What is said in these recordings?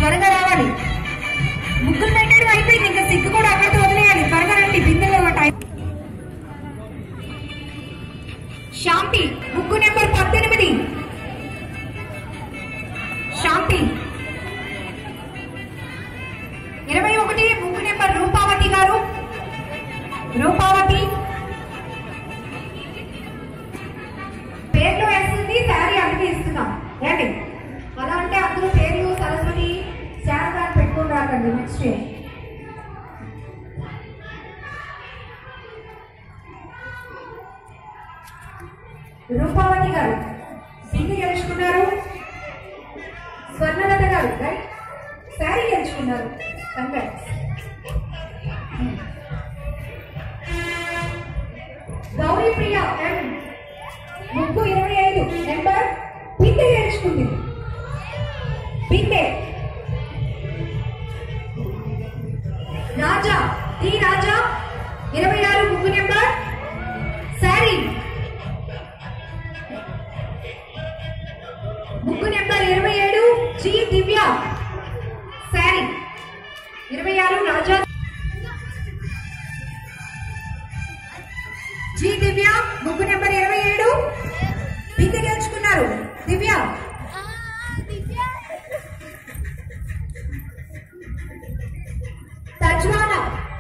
త్వరగా రావాలి ముగ్గురు పెట్టడం అయిపోయింది ఇంకా సిగ్గు కూడా అక్కడితో వదిలేయాలి త్వరగా రండి బిందెలో టైం శాంతి ముగ్గు నెంబర్ పద్దెనిమిది శాంతి ఇరవై ఒకటి ముగ్గు నెంబర్ రూపావతి గారు రూపావతి పేర్లు వేస్తుంది శారీ అందుకే ఇస్తున్నాం రండి అలా అంటే అందరూ పేర్లు సరస్వతి శారద అని పెట్టుకుని రాకండి నెక్స్ట్ ఇయర్ రూపావతి గారు సింగి గెలుచుకున్నారు స్వర్ణలత గారు రైట్ శారీ గెలుచుకున్నారు కంగ్రాట్స్ గౌరీ ప్రియ ఎం ముగ్గు ఇరవై ఐదు నెంబర్ పిండి గెలుచుకుంది పిండే రాజా డి రాజా ఇరవై ఆరు ముగ్గు నెంబర్ శారీ ముగ్గు నెంబర్ ఇరవై ఏడు జి దివ్య శారీ ఇరవై ఆరు రాజా జి దివ్య ముగ్గు నెంబర్ ఇరవై ఏడు బిందె గెలుచుకున్నారు దివ్య తజ్వానా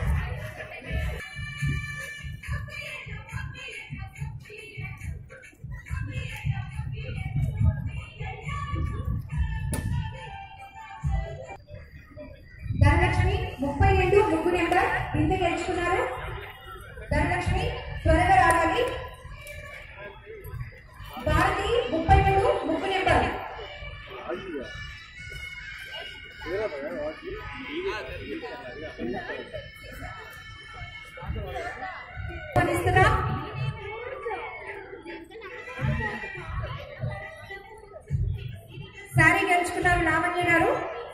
ధనలక్ష్మి ముప్పై రెండు ముగ్గు నెంబర్ బిందె గెలుచుకున్నారు ధనలక్ష్మి త్వరగా రావాలి భారతి ముప్పై మూడు ముగ్గు నెంబర్ పనిస్తారా శారీ గెలుచుకున్నారు లావణ్య గారు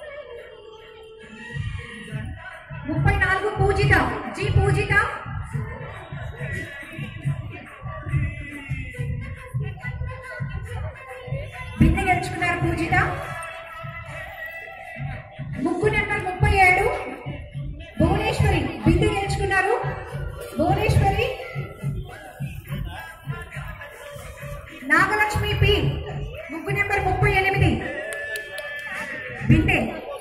ముప్పై నాలుగు పూజిత జి పూజిత బిందె గెలుచుకున్నారు పూజిత ముగ్గు నెంబర్ ముప్పై ఏడు భువనేశ్వరి బిందె గెలుచుకున్నారు భువనేశ్వరి నాగలక్ష్మి పి ముగ్గు నెంబర్ ముప్పై ఎనిమిది బిందె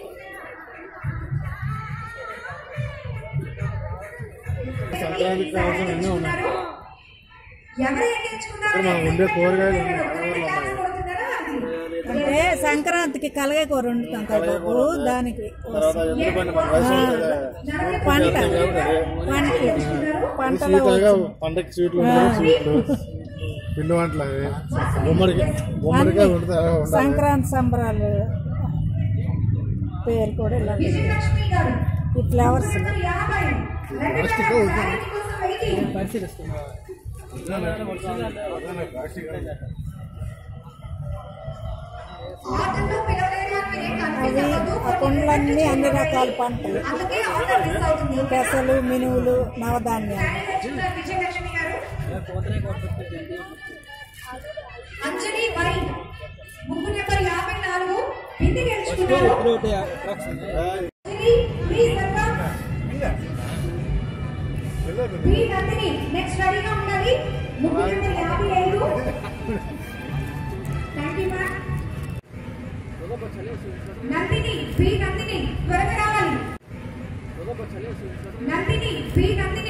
సంక్రాంతికి కావాల్సిన అన్నీ ఉన్నాయి. ఎవరు ఎక్కించుకున్నారు ఇక్కడ మనం ఉండే కూరగాయలు ఉన్నాయి. అంటే సంక్రాంతికి కలగే కూర వండుతాం కదా బాబు దానికి తర్వాత ఎందుకంటే మన వయసు ఉంటుంది. పంట అదే. పంటలు పంటలో స్వీట్గా పండగకి స్వీట్లు ఉంటాయి స్వీట్లు పిండి వంటలు అవి గుమ్మడికి గుమ్మడికాయ వండితే అలాగే ఉండాలి సంక్రాంతి సంబరాలు పేరు కూడా ఇలా విజయలక్ష్మి గారు ఈ ఫ్లవర్స్ యాభై రెండు ప్లాస్టిక్ వేల వద్దు. శారీ కోసం వెయిటింగ్. ఆటల్లో పిలవలేరు అని మీరేం కన్ఫ్యూజ్ అవి అవ్వద్దు. ఆ పండ్లన్నీ అన్ని రకాల పంటలు అందుకే ఆర్డర్ మిస్ అవుతుంది పెసలు మినువులు నవధాన్యాలు శారీ తెచ్చుకున్నారు విజయలక్ష్మి గారు అంజలి వై ముగ్గు నెంబర్ యాభై నాలుగు బింది గెలుచుకున్నారు Anjali please welcome B Nandini next రెడీగా ఉండాలి ముగ్గు నెంబర్ యాభై ఐదు thank you ma'am Nandini B Nandini త్వరగా రావాలి నందిని బి నందిని